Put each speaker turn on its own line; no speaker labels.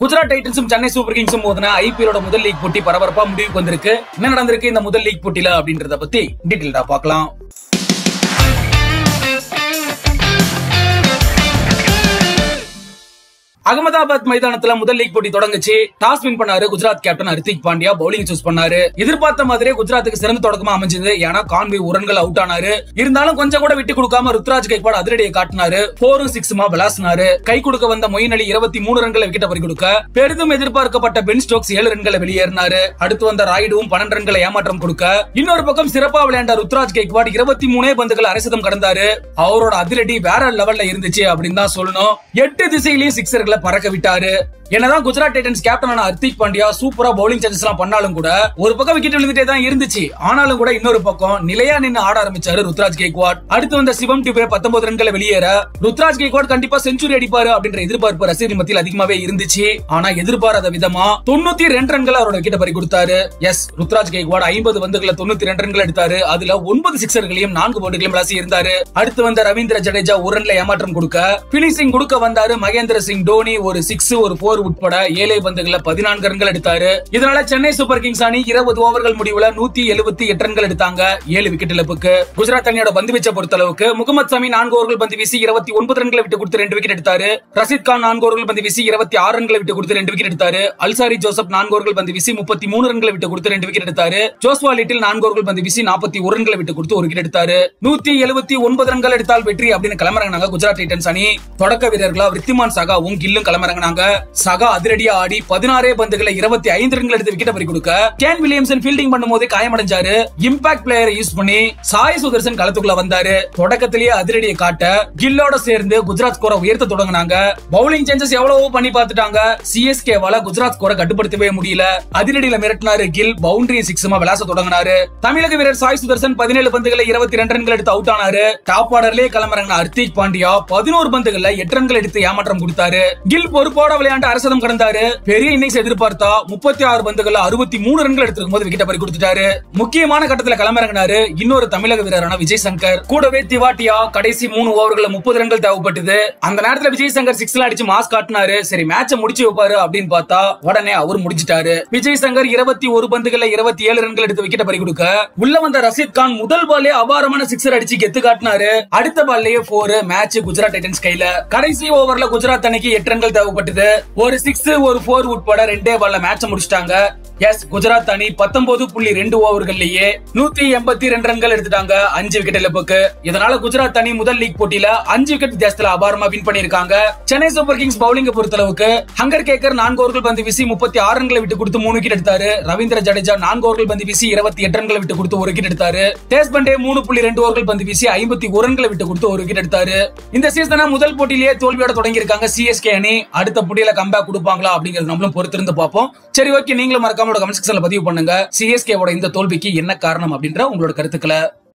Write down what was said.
குஜராத் டைட்டன்ஸும் சென்னை சூப்பர் கிங்ஸும் மோதின ஐபிஎலோட முதல் லீக் போட்டி பரபரப்பா முடிவுக்கு வந்திருக்கு என்ன நடந்திருக்கு இந்த முதல் லீக் போட்டியில அப்படின்றத பத்தி டீட்டெயில்டா பார்க்கலாம் அகமதாபாத் மைதானத்துல முதல் லீக் போட்டி தொடங்குச்சு டாஸ் வின் பண்ணாரு Gujarat captain Hardik Pandya bowling choose பண்ணாரு எதிர்பார்த்த மாதிரியே குஜராத்துக்கு சிறந்த தொடக்கமா அமைஞ்சது ஏன்னா கான்வே ஒரு ரன்கள் அவுட் ஆனாரு இருந்தாலும் கொஞ்சம் கூட விட்டு கொடுக்காம ருத்ராஜ் கைக்வாட் அதிரடியை காட்டினாரு போரும் சிக்ஸுமா விளாசினாரு கை கொடுக்க வந்த மொயின் அலி இருபத்தி மூணு ரன்களை விக்கெட் பறி கொடுக்க பெரிதும் எதிர்பார்க்கப்பட்ட பென் ஸ்டோக்ஸ் ஏழு ரன்களை வெளியேறினாரு அடுத்து வந்த ராய்டுவும் பன்னெண்டு ரன்களை ஏமாற்றம் கொடுக்க இன்னொரு பக்கம் சிறப்பா விளையாண்ட ருத்ராஜ் கைக்வாட் இருபத்தி மூணே பந்துகள் அரசதம் கடந்தாரு அவரோட அதிரடி வேற லெவல்ல இருந்துச்சு அப்படின்னு தான் சொல்லணும் எட்டு திசையிலேயே சிக்ஸர்களை பறக்க விட்டாரு என்னதான் குஜராத் டைட்டன்ஸ் கேப்டனான ஹர்திக் பாண்டியா சூப்பரா பவுலிங் சார்ஜஸ் எல்லாம் பண்ணாலும் கூட ஒரு பக்கம் விக்கெட் விழுந்துட்டே தான் இருந்துச்சு ஆனாலும் கூட இன்னொரு பக்கம் நிலையா நின்னு ஆட ஆரம்பிச்சாரு ருத்ராஜ் கேக்வாட் அடுத்து வந்த சிவம் டிபே பத்தொன்பது ரன்களை வெளியேற ருத்ராஜ் கேக்வாட் கண்டிப்பா செஞ்சுரி அடிப்பாரு அப்படின்ற எதிர்பார்ப்பு ரசிகர் மத்தியில் அதிகமாவே இருந்துச்சு ஆனா எதிர்பாராத விதமா தொண்ணூத்தி ரெண்டு ரன்கள் அவரோட விக்கெட் பறி கொடுத்தாரு எஸ் ருத்ராஜ் கேக்வாட் ஐம்பது பந்துகளை தொண்ணூத்தி ரெண்டு ரன்கள் எடுத்தாரு அதுல ஒன்பது சிக்ஸர்களையும் நான்கு பவுண்டுகளையும் விளாசி இருந்தாரு அடுத்து வந்த ரவீந்திர ஜடேஜா ஒரு ரன்ல ஏமாற்றம் கொடுக்க பினிஷிங் கொடுக்க வந்தாரு மகேந்திர சிங் டோனி ஒரு சிக்ஸ் ஒரு போர் உட்பட ஏழை பந்துகளை பதினான்கு ரன்கள் எடுத்தாரு இதனால சென்னை சூப்பர் கிங்ஸ் அணி இருபது ஓவர்கள் முடிவுல நூத்தி எழுபத்தி எட்டு ரன்கள் எடுத்தாங்க ஏழு விக்கெட் இழப்புக்கு குஜராத் அணியோட பந்து வீச்சை பொறுத்த அளவுக்கு முகமது சமி நான்கு ஓவர்கள் பந்து வீசி இருபத்தி ஒன்பது ரன்களை விட்டு கொடுத்து ரெண்டு விக்கெட் எடுத்தாரு ரஷித் கான் நான்கு ஓவர்கள் பந்து வீசி இருபத்தி ஆறு ரன்களை விட்டு கொடுத்து ரெண்டு விக்கெட் எடுத்தாரு அல்சாரி ஜோசப் நான்கு ஓவர்கள் பந்து வீசி முப்பத்தி மூணு ரன்களை விட்டு கொடுத்து ரெண்டு விக்கெட் எடுத்தாரு ஜோஸ்வா லிட்டில் நான்கு ஓவர்கள் பந்து வீசி நாற்பத்தி ஒரு ரன்களை விட்டு கொடுத்து ஒரு விக்கெட் எடுத்தாரு நூத்தி எழுபத்தி ஒன்பது ரன்கள் எடுத்தால் வெற்றி அப்படின்னு கிளம்புறாங்க குஜராத் டைட்டன்ஸ் அணி தொடக்க வீரர்களா விருத்திமான் சகாவும் கில்லும் கிளம்புறாங்க சகா அதிரடியா ஆடி பதினாறே பந்துகளை இருபத்தி ஐந்து ரன்கள் எடுத்து விக்கெட் பறி கொடுக்க கேன் வில்லியம்சன் ஃபீல்டிங் பண்ணும்போது காயமடைஞ்சாரு இம்பாக்ட் பிளேயரை யூஸ் பண்ணி சாய் சுதர்சன் களத்துக்குள்ள வந்தாரு தொடக்கத்திலேயே அதிரடியை காட்ட கில்லோட சேர்ந்து குஜராத் ஸ்கோரை உயர்த்த தொடங்கினாங்க பவுலிங் சேஞ்சஸ் எவ்வளவோ பண்ணி பார்த்துட்டாங்க சிஎஸ்கே வால குஜராத் ஸ்கோரை கட்டுப்படுத்தவே முடியல அதிரடியில மிரட்டினாரு கில் பவுண்டரி சிக்ஸுமா விளாச தொடங்கினாரு தமிழக வீரர் சாய் சுதர்சன் பதினேழு பந்துகளை இருபத்தி ரெண்டு ரன்கள் எடுத்து அவுட் ஆனாரு டாப் ஆர்டர்லயே கிளம்புறாங்க ஹர்திக் பாண்டியா பதினோரு பந்துகள்ல எட்டு ரன்கள் எடுத்து ஏமாற்றம் கொடுத்தாரு கில் பொறுப்போட விளையாண்டு அரசதம் கடந்தாரு பெரிய இன்னிங்ஸ் எதிர்பார்த்தா முப்பத்தி ஆறு பந்துகள்ல அறுபத்தி மூணு ரன்கள் எடுத்திருக்கும் போது விக்கெட் பறி கொடுத்துட்டாரு முக்கியமான கட்டத்துல கிளம்பிறங்கினாரு இன்னொரு தமிழக வீரரான விஜய் சங்கர் கூடவே திவாட்டியா கடைசி மூணு ஓவர்கள்ல முப்பது ரன்கள் தேவைப்பட்டது அந்த நேரத்துல விஜய் சங்கர் சிக்ஸ்ல அடிச்சு மாஸ் காட்டினாரு சரி மேட்ச முடிச்சு வைப்பாரு அப்படின்னு பார்த்தா உடனே அவர் முடிச்சிட்டாரு விஜய் சங்கர் இருபத்தி ஒரு பந்துகள்ல இருபத்தி ஏழு ரன்கள் எடுத்து விக்கெட் பறி கொடுக்க உள்ள வந்த ரஷீத் கான் முதல் பாலே அபாரமான சிக்ஸர் அடிச்சு கெத்து காட்டினாரு அடுத்த பால்லயே போர் மேட்ச் குஜராத் டைட்டன்ஸ் கையில கடைசி ஓவர்ல குஜராத் அணிக்கு எட்டு ரன்கள் தேவைப்பட்டது ஒரு சிக்ஸ் ஒரு போர் உட்பட ரெண்டே பால்ல மேட்ச முடிச்சிட்டாங்க எஸ் குஜராத் அணி பத்தொன்பது புள்ளி ரெண்டு ஓவர்கள்லயே நூத்தி எண்பத்தி ரெண்டு ரன்கள் எடுத்துட்டாங்க அஞ்சு விக்கெட் இழப்புக்கு இதனால குஜராத் அணி முதல் லீக் போட்டியில அஞ்சு விக்கெட் வித்தியாசத்துல அபாரமா வின் பண்ணிருக்காங்க சென்னை சூப்பர் கிங்ஸ் பவுலிங் பொறுத்தளவுக்கு ஹங்கர் கேக்கர் நான்கு ஓவர்கள் பந்து வீசி முப்பத்தி ஆறு ரன்களை விட்டு கொடுத்து மூணு விக்கெட் எடுத்தாரு ரவீந்திர ஜடேஜா நான்கு ஓவர்கள் பந்து வீசி இருபத்தி எட்டு ரன்களை விட்டு கொடுத்து ஒரு விக்கெட் எடுத்தாரு தேஸ் பண்டே மூணு புள்ளி ரெண்டு ஓவர்கள் பந்து வீசி ஐம்பத்தி ஒரு ரன்களை விட்டு கொடுத்து ஒரு விக்கெட் எடுத்தாரு இந்த சீசனை முதல் போட்டியிலேயே தோல்வியோட தொடங்கி இருக்காங்க சிஎஸ்கே அணி அடுத்த போட்டியில கம்பேக் கொடுப்பாங்களா அப்படிங்கறது நம்மளும் பொறுத்திருந்து பார்ப்போம் சரி ஓகே நீங்களும் மறக்காம கமெண்ட் செக்ஷன்ல பதிவு பண்ணுங்க சிஎஸ்கேவோட இந்த தோல்விக்கு என்ன காரணம் அப்படின்ற உங்களோட கருத்துக்களை